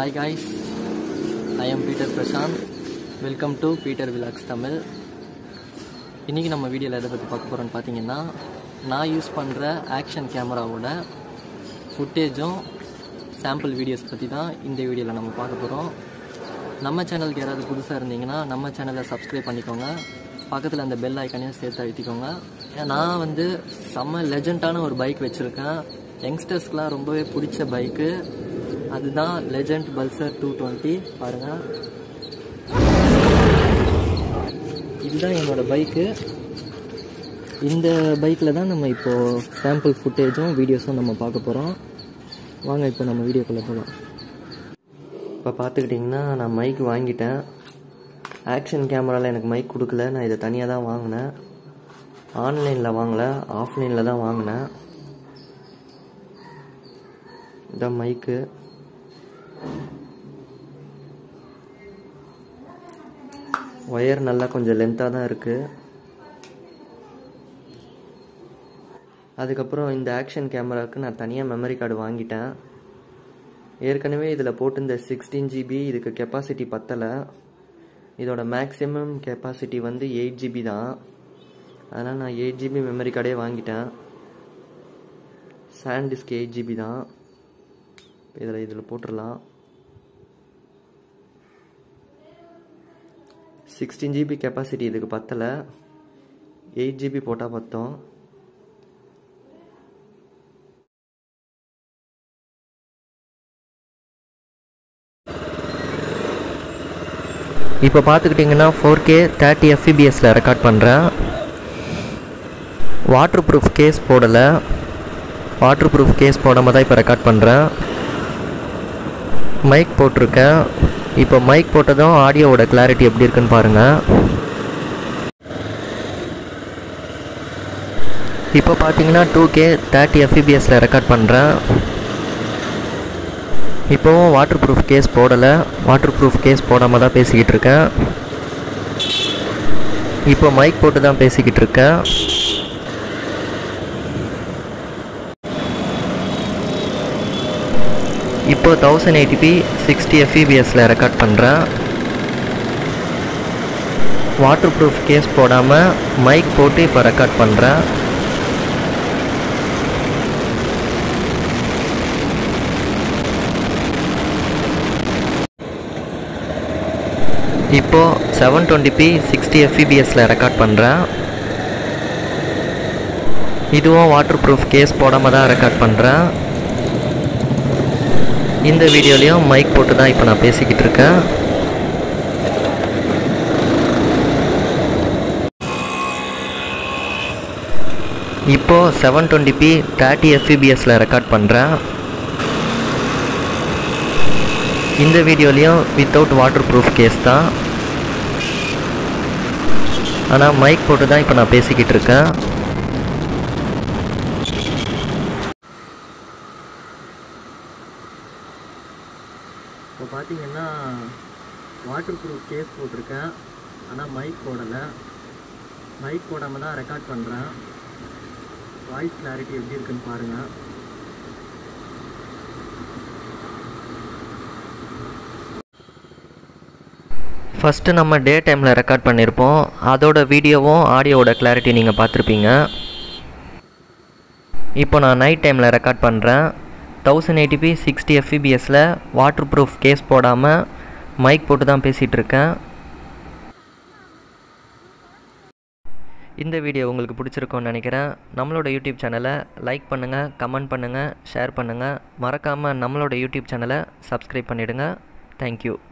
hi guys I am Peter Prashanth welcome to Peter vlogs Tamil இன்றைக்கி நம்ம வீடியோவில் எதை பற்றி பார்க்க போகிறோன்னு பார்த்தீங்கன்னா நான் யூஸ் பண்ணுற ஆக்ஷன் கேமராவோட ஃபுட்டேஜும் சாம்பிள் வீடியோஸ் பற்றி தான் இந்த வீடியோவில் நம்ம பார்க்க போகிறோம் நம்ம சேனலுக்கு யாராவது புதுசாக இருந்தீங்கன்னா நம்ம சேனலை சப்ஸ்கிரைப் பண்ணிக்கோங்க பக்கத்தில் அந்த பெல் ஐக்கானையும் சேர்த்து அழுத்திக்கோங்க நான் வந்து செம்ம லெஜெண்டான ஒரு பைக் வச்சுருக்கேன் யங்ஸ்டர்ஸ்க்குலாம் ரொம்பவே பிடிச்ச பைக்கு அதுதான் லெஜண்ட் பல்சர் டூ டுவெண்ட்டி பாருங்கள் இதுதான் என்னோட பைக்கு இந்த பைக்கில் தான் நம்ம இப்போது சாம்பிள் ஃபுட்டேஜும் வீடியோஸும் நம்ம பார்க்க போகிறோம் வாங்க இப்போ நம்ம வீடியோக்குள்ளே போகலாம் இப்போ பார்த்துக்கிட்டிங்கன்னா நான் மைக் வாங்கிட்டேன் ஆக்ஷன் கேமராவில் எனக்கு மைக் கொடுக்கல நான் இதை தனியாக தான் வாங்கினேன் ஆன்லைனில் வாங்கலை ஆஃப்லைனில் தான் வாங்கினேன் இதான் மைக்கு ஒயர் நல்லா கொஞ்சம் லென்த்தாக தான் இருக்குது அதுக்கப்புறம் இந்த ஆக்ஷன் கேமராவுக்கு நான் தனியாக மெமரி கார்டு வாங்கிட்டேன் ஏற்கனவே இதில் போட்டிருந்த சிக்ஸ்டீன் ஜிபி இதுக்கு கெப்பாசிட்டி பத்தலை இதோட மேக்ஸிமம் கெப்பாசிட்டி வந்து எயிட் ஜிபி தான் அதனால் நான் எயிட் ஜிபி மெமரி கார்டே வாங்கிட்டேன் சாண்ட் டிஸ்க் எயிட் ஜிபி தான் இதில் இதில் போட்டுடலாம் சிக்ஸ்டீன் ஜிபி கெப்பாசிட்டி இதுக்கு பத்தலை எயிட் ஜிபி போட்டால் பத்தோம் இப்போ பார்த்துக்கிட்டிங்கன்னா ஃபோர் கே தேர்ட்டி எஃபிபிஎஸில் ரெக்கார்ட் பண்ணுறேன் வாட்டர் ப்ரூஃப் கேஸ் போடலை வாட்டர் ப்ரூஃப் கேஸ் போடாமல் தான் இப்போ ரெக்கார்ட் பண்ணுறேன் மைக் போட்டிருக்கேன் இப்போ மைக் போட்டதும் ஆடியோவோட கிளாரிட்டி எப்படி இருக்குன்னு பாருங்கள் இப்போ பார்த்தீங்கன்னா டூ கே தேர்ட்டி எஃபிபிஎஸில் ரெக்கார்ட் பண்ணுறேன் இப்போவும் வாட்டர் ப்ரூஃப் கேஸ் போடலை வாட்டர் ப்ரூஃப் கேஸ் போடாமல் தான் பேசிக்கிட்டு இருக்கேன் இப்போ மைக் போட்டு தான் பேசிக்கிட்டு இருக்கேன் இப்போ தௌசண்ட் எயிட்டிபி சிக்ஸ்டி எஃபிபிஎஸில் ரெக்கார்ட் பண்ணுறேன் வாட்டர் ப்ரூஃப் கேஸ் போடாமல் மைக் போட்டு இப்போ ரெக்கார்ட் பண்ணுறேன் இப்போது செவன் டுவெண்ட்டி பி சிக்ஸ்டி எஃபிபிஎஸில் ரெக்கார்ட் பண்ணுறேன் இதுவும் வாட்டர் ப்ரூஃப் கேஸ் போடாமல் தான் ரெக்கார்ட் பண்ணுறேன் இந்த வீடியோலையும் மைக் போட்டு தான் இப்போ நான் பேசிக்கிட்டு இருக்கேன் இப்போது செவன் டுவெண்ட்டி பி தேர்ட்டி எஃபிபிஎஸில் ரெக்கார்ட் பண்ணுறேன் இந்த வீடியோலையும் வித்தவுட் வாட்டர் ப்ரூஃப் கேஸ் தான் ஆனால் மைக் போட்டு தான் இப்போ நான் பேசிக்கிட்டு இருக்கேன் இப்போ பார்த்தீங்கன்னா வாட்டர் ப்ரூஃப் கேஸ் போட்டிருக்கேன் ஆனால் மைக் போடலை மைக் போடாமல் தான் ரெக்கார்ட் பண்ணுறேன் வாய்ஸ் கிளாரிட்டி எப்படி இருக்குன்னு பாருங்கள் ஃபஸ்ட்டு நம்ம டே டைமில் ரெக்கார்ட் பண்ணியிருப்போம் அதோட வீடியோவும் ஆடியோவோட கிளாரிட்டி நீங்கள் பார்த்துருப்பீங்க இப்போ நான் நைட் டைமில் ரெக்கார்ட் பண்ணுறேன் தௌசண்ட் எயிட்டிபி சிக்ஸ்டி எஃபிபிஎஸில் வாட்டர் ப்ரூஃப் கேஸ் போடாமல் மைக் போட்டு தான் பேசிகிட்டு இருக்கேன் இந்த வீடியோ உங்களுக்கு பிடிச்சிருக்கோன்னு நினைக்கிறேன் நம்மளோட யூடியூப் சேனலை லைக் பண்ணுங்கள் கமெண்ட் பண்ணுங்கள் ஷேர் பண்ணுங்கள் மறக்காமல் நம்மளோட யூடியூப் சேனலை சப்ஸ்கிரைப் பண்ணிவிடுங்க தேங்க்யூ